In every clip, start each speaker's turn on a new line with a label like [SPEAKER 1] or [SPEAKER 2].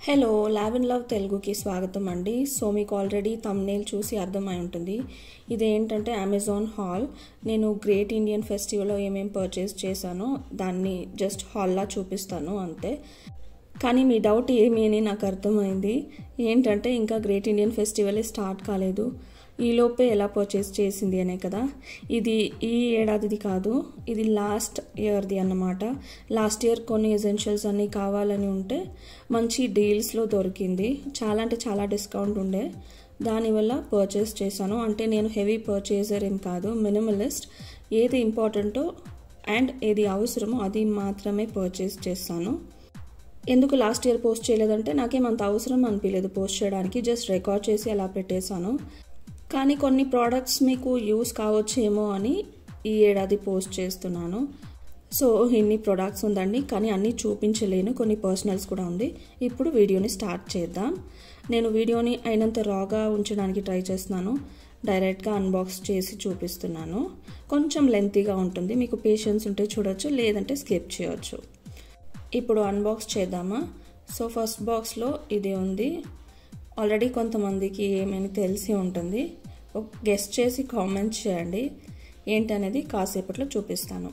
[SPEAKER 1] hello ల్యావ్ and love తెలుగుకి స్వాగతం అండి సో మీకు ఆల్రెడీ తమ్నేల్ చూసి అర్థమై ఉంటుంది ఇదేంటంటే అమెజాన్ హాల్ నేను గ్రేట్ ఇండియన్ ఫెస్టివల్లో ఏమేమి పర్చేస్ చేశానో దాన్ని జస్ట్ హాల్లా చూపిస్తాను అంతే కానీ మీ డౌట్ ఏమి అని నాకు అర్థమైంది ఏంటంటే ఇంకా గ్రేట్ ఇండియన్ ఫెస్టివల్ స్టార్ట్ కాలేదు ఈలోపే ఎలా పర్చేస్ చేసింది అనే కదా ఇది ఈ ఏడాదిది కాదు ఇది లాస్ట్ ఇయర్ది అన్నమాట లాస్ట్ ఇయర్ కొన్ని ఎసెన్షియల్స్ అన్నీ కావాలని ఉంటే మంచి డీల్స్లో దొరికింది చాలా అంటే చాలా డిస్కౌంట్ ఉండే దానివల్ల పర్చేస్ చేశాను అంటే నేను హెవీ పర్చేజర్ ఏం కాదు మినిమలిస్ట్ ఏది ఇంపార్టెంటో అండ్ ఏది అవసరమో అది మాత్రమే పర్చేస్ చేస్తాను ఎందుకు లాస్ట్ ఇయర్ పోస్ట్ చేయలేదంటే నాకేమంత అవసరం అనిపించలేదు పోస్ట్ చేయడానికి జస్ట్ రికార్డ్ చేసి అలా పెట్టేశాను కానీ కొన్ని ప్రోడక్ట్స్ మీకు యూస్ కావచ్చేమో అని ఈ ఏడాది పోస్ట్ చేస్తున్నాను సో ఇన్ని ప్రొడక్ట్స్ ఉందండి కానీ అన్నీ చూపించలేను కొన్ని పర్సనల్స్ కూడా ఉంది ఇప్పుడు వీడియోని స్టార్ట్ చేద్దాం నేను వీడియోని అయినంత రాగా ఉంచడానికి ట్రై చేస్తున్నాను డైరెక్ట్గా అన్బాక్స్ చేసి చూపిస్తున్నాను కొంచెం లెంతీగా ఉంటుంది మీకు పేషెన్స్ ఉంటే చూడొచ్చు లేదంటే స్కిప్ చేయొచ్చు ఇప్పుడు అన్బాక్స్ చేద్దామా సో ఫస్ట్ బాక్స్లో ఇది ఉంది ఆల్రెడీ కొంతమందికి ఏమని తెలిసి ఉంటుంది గెస్ట్ చేసి కామెంట్ చేయండి ఏంటనేది కాసేపట్లో చూపిస్తాను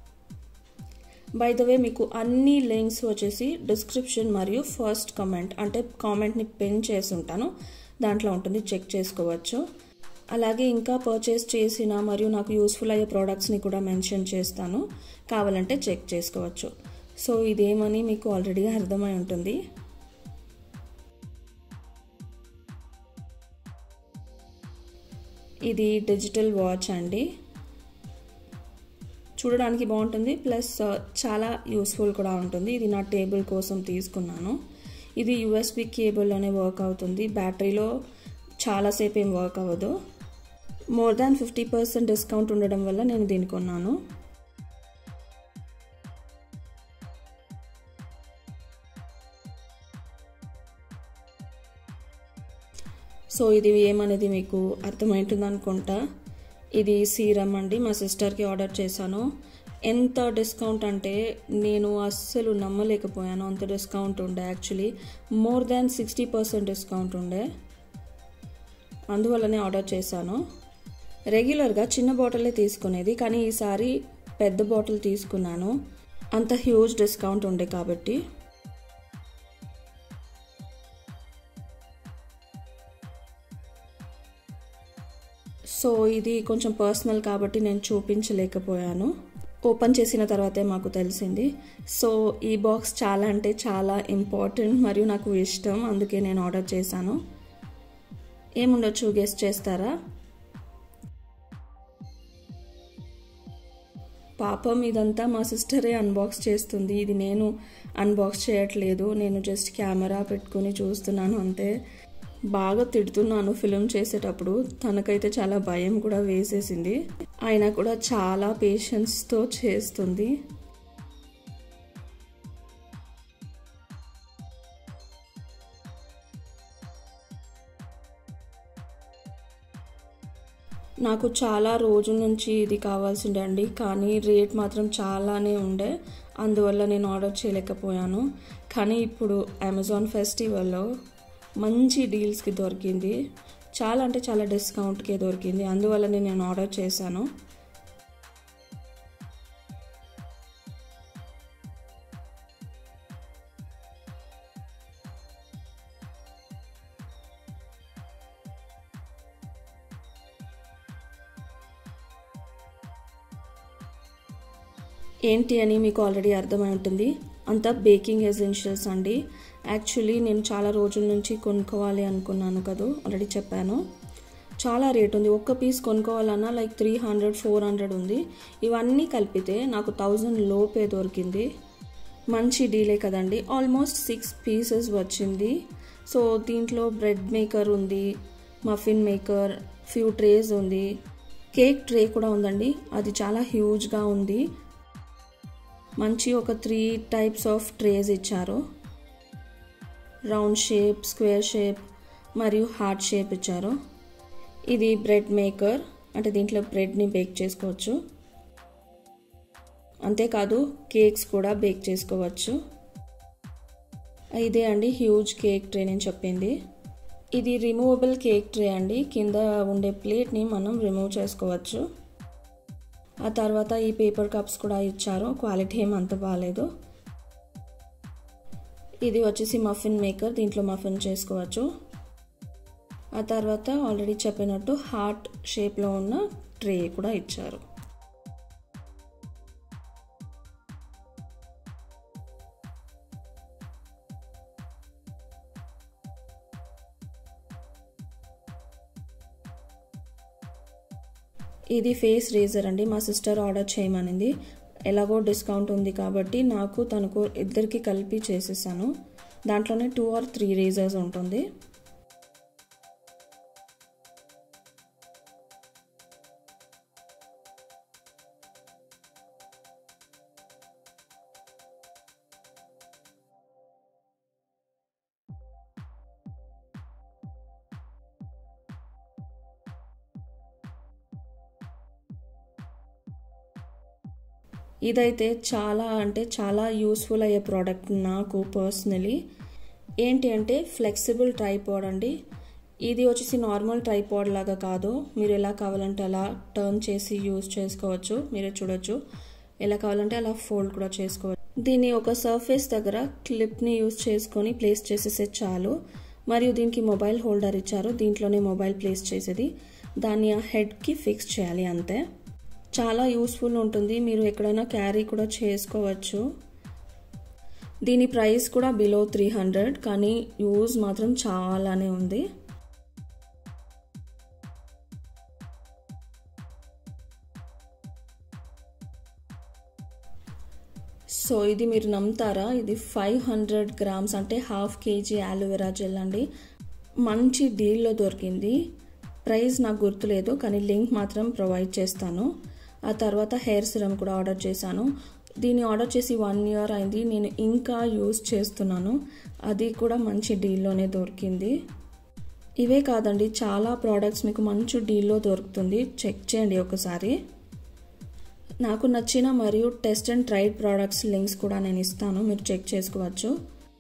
[SPEAKER 1] బై ద వే మీకు అన్ని లింక్స్ వచ్చేసి డిస్క్రిప్షన్ మరియు ఫస్ట్ కామెంట్ అంటే కామెంట్ని పిన్ చేసి ఉంటాను దాంట్లో ఉంటుంది చెక్ చేసుకోవచ్చు అలాగే ఇంకా పర్చేస్ చేసిన మరియు నాకు యూస్ఫుల్ అయ్యే ప్రోడక్ట్స్ని కూడా మెన్షన్ చేస్తాను కావాలంటే చెక్ చేసుకోవచ్చు సో ఇదేమని మీకు ఆల్రెడీ అర్థమై ఉంటుంది ఇది డిజిటల్ వాచ్ అండి చూడడానికి బాగుంటుంది ప్లస్ చాలా యూస్ఫుల్ కూడా ఉంటుంది ఇది నా టేబుల్ కోసం తీసుకున్నాను ఇది యూఎస్బి కేబుల్లోనే వర్క్ అవుతుంది బ్యాటరీలో చాలాసేపు ఏం వర్క్ అవ్వదు more than fifty percent discount ఉండడం వల్ల నేను దీన్ని కొన్నాను సో ఇది ఏమనేది మీకు అర్థమవుతుంది అనుకుంటా ఇది సీరం అండి మా సిస్టర్కి ఆర్డర్ చేశాను ఎంత డిస్కౌంట్ అంటే నేను అస్సలు నమ్మలేకపోయాను అంత డిస్కౌంట్ ఉండే actually more than sixty percent discount ఉండే అందువల్లనే ఆర్డర్ చేశాను రెగ్యులర్గా చిన్న బాటిలే తీసుకునేది కానీ ఈసారి పెద్ద బాటిల్ తీసుకున్నాను అంత హ్యూజ్ డిస్కౌంట్ ఉండే కాబట్టి సో ఇది కొంచెం పర్సనల్ కాబట్టి నేను చూపించలేకపోయాను ఓపెన్ చేసిన తర్వాతే మాకు తెలిసింది సో ఈ బాక్స్ చాలా అంటే చాలా ఇంపార్టెంట్ మరియు నాకు ఇష్టం అందుకే నేను ఆర్డర్ చేశాను ఏముండొచ్చు గెస్ట్ చేస్తారా పాపం ఇదంతా మా సిస్టరే అన్బాక్స్ చేస్తుంది ఇది నేను అన్బాక్స్ చేయట్లేదు నేను జస్ట్ కెమెరా పెట్టుకుని చూస్తున్నాను అంతే బాగా తిడుతున్నాను ఫిలిం చేసేటప్పుడు తనకైతే చాలా భయం కూడా వేసేసింది ఆయన కూడా చాలా పేషెన్స్తో చేస్తుంది నాకు చాలా రోజుల నుంచి ఇది కావాల్సిందండి కానీ రేట్ మాత్రం చాలానే ఉండే అందువల్ల నేను ఆర్డర్ చేయలేకపోయాను కానీ ఇప్పుడు అమెజాన్ ఫెస్టివల్లో మంచి డీల్స్కి దొరికింది చాలా అంటే చాలా డిస్కౌంట్కే దొరికింది అందువల్లనే నేను ఆర్డర్ చేశాను ఏంటి అని మీకు ఆల్రెడీ అర్థమై ఉంటుంది అంతా బేకింగ్ ఎసెన్షియల్స్ అండి యాక్చువల్లీ నేను చాలా రోజుల నుంచి కొనుక్కోవాలి అనుకున్నాను కదా ఆల్రెడీ చెప్పాను చాలా రేట్ ఉంది ఒక్క పీస్ కొనుక్కోవాలన్నా like three hundred four hundred ఉంది ఇవన్నీ కలిపితే నాకు థౌజండ్ లోపే దొరికింది మంచి డీలే కదండి ఆల్మోస్ట్ సిక్స్ పీసెస్ వచ్చింది సో దీంట్లో బ్రెడ్ మేకర్ ఉంది మఫిన్ మేకర్ ఫ్యూ ట్రేస్ ఉంది కేక్ ట్రే కూడా ఉందండి అది చాలా హ్యూజ్గా ఉంది మంచి ఒక త్రీ టైప్స్ ఆఫ్ ట్రేస్ ఇచ్చారు రౌండ్ షేప్ స్క్వేర్ షేప్ మరియు హార్ట్ షేప్ ఇచ్చారు ఇది బ్రెడ్ మేకర్ అంటే దీంట్లో బ్రెడ్ని బేక్ చేసుకోవచ్చు అంతేకాదు కేక్స్ కూడా బేక్ చేసుకోవచ్చు ఇదే అండి హ్యూజ్ కేక్ ట్రే నేను చెప్పింది ఇది రిమూవబుల్ కేక్ ట్రే అండి కింద ఉండే ప్లేట్ని మనం రిమూవ్ చేసుకోవచ్చు ఆ తర్వాత ఈ పేపర్ కప్స్ కూడా ఇచ్చారు క్వాలిటీ ఏం అంత బాగాలేదు ఇది వచ్చేసి మఫిన్ మేకర్ దీంట్లో మఫిన్ చేసుకోవచ్చు ఆ తర్వాత ఆల్రెడీ చెప్పినట్టు హార్ట్ షేప్లో ఉన్న ట్రే కూడా ఇచ్చారు ఇది ఫేస్ రేజర్ అండి మా సిస్టర్ ఆర్డర్ చేయమనింది ఎలాగో డిస్కౌంట్ ఉంది కాబట్టి నాకు తనకు ఇద్దరికి కలిపి చేసేసాను దాంట్లోనే టూ ఆర్ త్రీ రేజర్స్ ఉంటుంది ఇదైతే చాలా అంటే చాలా యూస్ఫుల్ అయ్యే ప్రోడక్ట్ నాకు పర్సనలీ ఏంటి అంటే ఫ్లెక్సిబుల్ ట్రైపాడ్ అండి ఇది వచ్చేసి నార్మల్ ట్రైపాడ్ లాగా కాదు మీరు ఎలా కావాలంటే అలా టర్న్ చేసి యూస్ చేసుకోవచ్చు మీరే చూడొచ్చు ఎలా కావాలంటే అలా ఫోల్డ్ కూడా చేసుకోవచ్చు దీన్ని ఒక సర్ఫేస్ దగ్గర క్లిప్ని యూస్ చేసుకొని ప్లేస్ చేసేసే చాలు మరియు దీనికి మొబైల్ హోల్డర్ ఇచ్చారు దీంట్లోనే మొబైల్ ప్లేస్ చేసేది దాన్ని ఆ హెడ్కి ఫిక్స్ చేయాలి అంతే చాలా యూస్ఫుల్ ఉంటుంది మీరు ఎక్కడైనా క్యారీ కూడా చేసుకోవచ్చు దీని ప్రైస్ కూడా బిలో త్రీ హండ్రెడ్ కానీ యూజ్ మాత్రం చాలానే ఉంది సో ఇది మీరు నమ్ముతారా ఇది ఫైవ్ హండ్రెడ్ గ్రామ్స్ అంటే హాఫ్ కేజీ ఆలోవెరా జెల్ అండి మంచి డీల్లో దొరికింది ప్రైస్ నాకు గుర్తులేదు కానీ లింక్ మాత్రం ప్రొవైడ్ చేస్తాను ఆ తర్వాత హెయిర్ సిరమ్ కూడా ఆర్డర్ చేశాను దీన్ని ఆర్డర్ చేసి వన్ ఇయర్ అయింది నేను ఇంకా యూస్ చేస్తున్నాను అది కూడా మంచి డీల్లోనే దొరికింది ఇవే కాదండి చాలా ప్రోడక్ట్స్ మీకు మంచి డీల్లో దొరుకుతుంది చెక్ చేయండి ఒకసారి నాకు నచ్చిన మరియు test and tried products links కూడా నేను ఇస్తాను మీరు చెక్ చేసుకోవచ్చు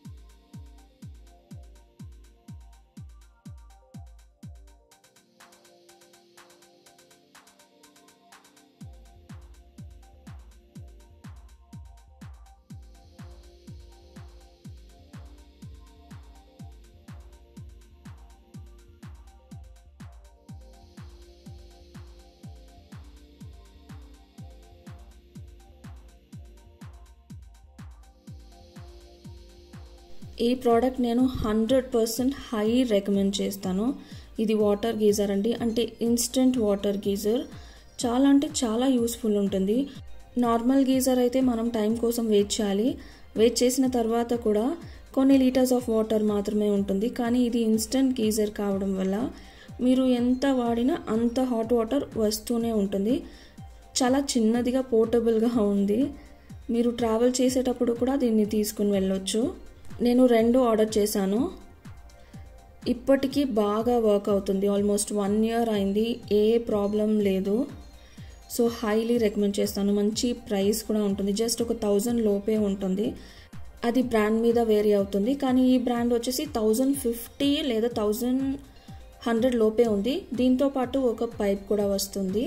[SPEAKER 1] ఈ ప్రోడక్ట్ నేను హండ్రెడ్ పర్సెంట్ హై రికమెండ్ చేస్తాను ఇది వాటర్ గీజర్ అండి అంటే ఇన్స్టెంట్ వాటర్ గీజర్ చాలా అంటే చాలా యూస్ఫుల్ ఉంటుంది నార్మల్ గీజర్ అయితే మనం టైం కోసం వెయిట్ చేయాలి వెయిట్ చేసిన తర్వాత కూడా కొన్ని లీటర్స్ ఆఫ్ వాటర్ మాత్రమే ఉంటుంది కానీ ఇది ఇన్స్టెంట్ గీజర్ కావడం వల్ల మీరు ఎంత వాడినా అంత హాట్ వాటర్ వస్తూనే ఉంటుంది చాలా చిన్నదిగా పోర్టబుల్గా ఉంది మీరు ట్రావెల్ చేసేటప్పుడు కూడా దీన్ని తీసుకుని వెళ్ళొచ్చు నేను రెండు ఆర్డర్ చేశాను ఇప్పటికీ బాగా వర్క్ అవుతుంది ఆల్మోస్ట్ వన్ ఇయర్ అయింది ఏ ప్రాబ్లం లేదు సో హైలీ రికమెండ్ చేస్తాను మంచి ప్రైస్ కూడా ఉంటుంది జస్ట్ ఒక థౌజండ్ లోపే ఉంటుంది అది బ్రాండ్ మీద వేరీ అవుతుంది కానీ ఈ బ్రాండ్ వచ్చేసి థౌజండ్ ఫిఫ్టీ లేదా థౌజండ్ హండ్రెడ్ లోపే ఉంది దీంతో పాటు ఒక పైప్ కూడా వస్తుంది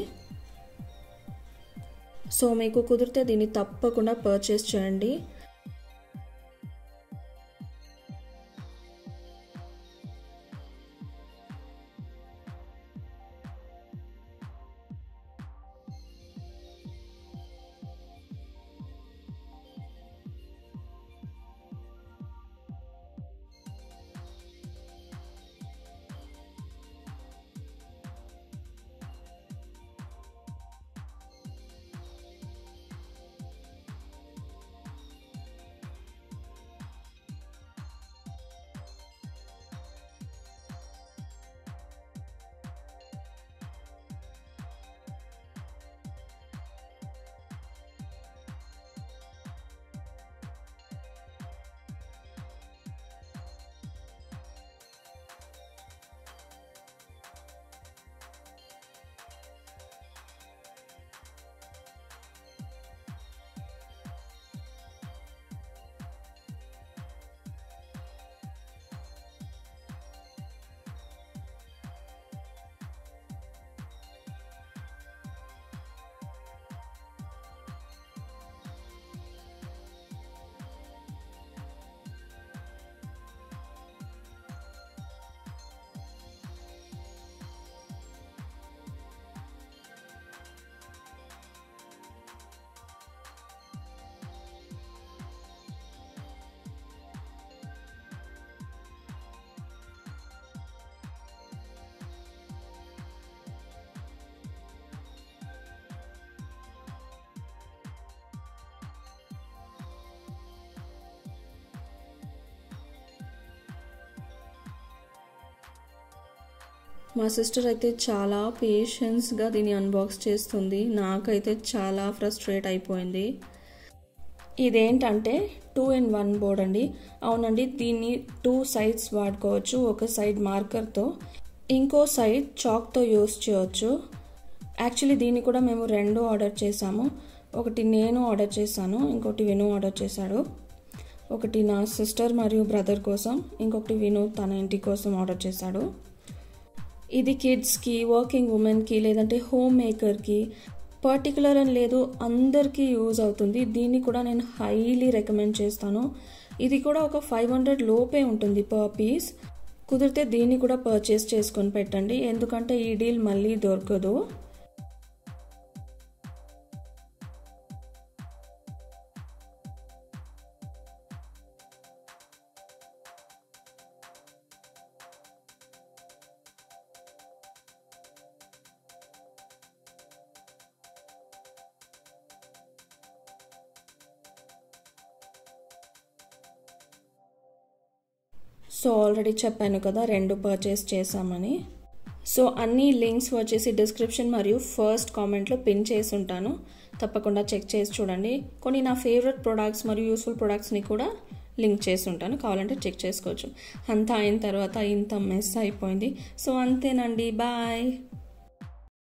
[SPEAKER 1] సో మీకు కుదిరితే దీన్ని తప్పకుండా పర్చేస్ చేయండి మా సిస్టర్ అయితే చాలా పేషెన్స్గా దీన్ని అన్బాక్స్ చేస్తుంది నాకైతే చాలా ఫ్రస్ట్రేట్ అయిపోయింది ఇదేంటంటే టూ ఇన్ వన్ బోర్డ్ అండి అవునండి దీన్ని టూ సైడ్స్ వాడుకోవచ్చు ఒక సైడ్ మార్కర్తో ఇంకో సైడ్ చాక్తో యూస్ చేయవచ్చు యాక్చువల్లీ దీన్ని కూడా మేము రెండు ఆర్డర్ చేసాము ఒకటి నేను ఆర్డర్ చేశాను ఇంకోటి విను ఆర్డర్ చేశాడు ఒకటి నా సిస్టర్ మరియు బ్రదర్ కోసం ఇంకొకటి విను తన ఇంటి కోసం ఆర్డర్ చేశాడు ఇది కిడ్స్కి వర్కింగ్ ఉమెన్కి లేదంటే హోమ్ మేకర్కి పర్టికులర్ అని లేదు అందరికీ యూజ్ అవుతుంది దీన్ని కూడా నేను హైలీ రికమెండ్ చేస్తాను ఇది కూడా ఒక ఫైవ్ హండ్రెడ్ లోపే ఉంటుంది పర్ పీస్ కుదిరితే దీన్ని కూడా పర్చేస్ చేసుకొని పెట్టండి ఎందుకంటే ఈ డీల్ మళ్ళీ దొరకదు సో ఆల్రెడీ చెప్పాను కదా రెండు పర్చేస్ చేశామని సో అన్ని లింక్స్ వచ్చేసి డిస్క్రిప్షన్ మరియు ఫస్ట్ కామెంట్లో పిన్ చేసి ఉంటాను తప్పకుండా చెక్ చేసి చూడండి కొన్ని నా ఫేవరెట్ ప్రొడక్ట్స్ మరియు యూస్ఫుల్ ప్రొడక్ట్స్ని కూడా లింక్ చేసి ఉంటాను కావాలంటే చెక్ చేసుకోవచ్చు అంతా అయిన తర్వాత ఇంత మెస్ అయిపోయింది సో అంతేనండి బాయ్